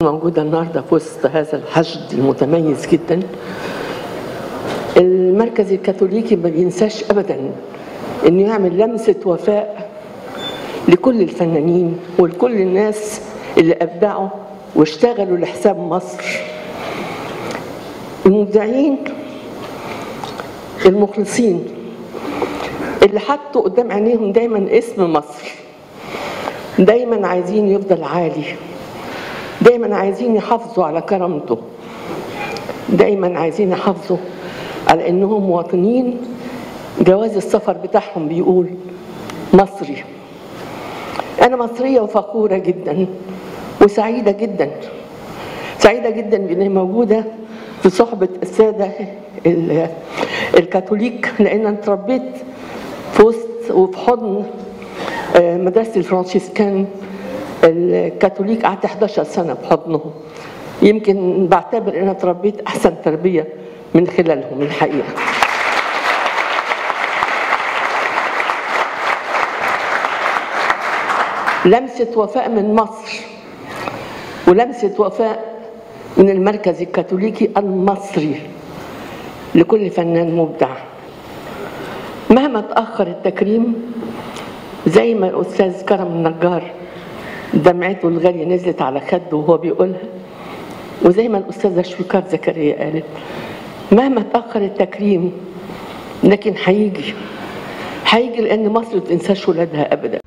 موجودة النهاردة في وسط هذا الحشد المتميز جدا المركز الكاثوليكي ما بينساش أبدا إنه يعمل لمسة وفاء لكل الفنانين ولكل الناس اللي أبدعوا واشتغلوا لحساب مصر المبدعين المخلصين اللي حطوا قدام عينيهم دايما اسم مصر دايما عايزين يفضل عالي دايما عايزين يحافظوا على كرامته دايما عايزين يحافظوا على انهم مواطنين جواز السفر بتاعهم بيقول مصري انا مصريه وفخوره جدا وسعيده جدا سعيده جدا باني موجوده في صحبه الساده ال- الكاثوليك لان انا اتربيت في وسط وفي حضن آه، مدرسه الفرنسيسكان الكاثوليك قعدت 11 سنه في حضنهم يمكن بعتبر ان انا اتربيت احسن تربيه من خلالهم الحقيقه لمسه وفاء من مصر ولمسه وفاء من المركز الكاثوليكي المصري لكل فنان مبدع مهما تاخر التكريم زي ما الاستاذ كرم النجار دمعته الغاليه نزلت على خده وهو بيقولها وزي ما الاستاذه شويكار زكريا قالت مهما تاخر التكريم لكن هيجي هيجي لان مصر ما تنساش ولادها ابدا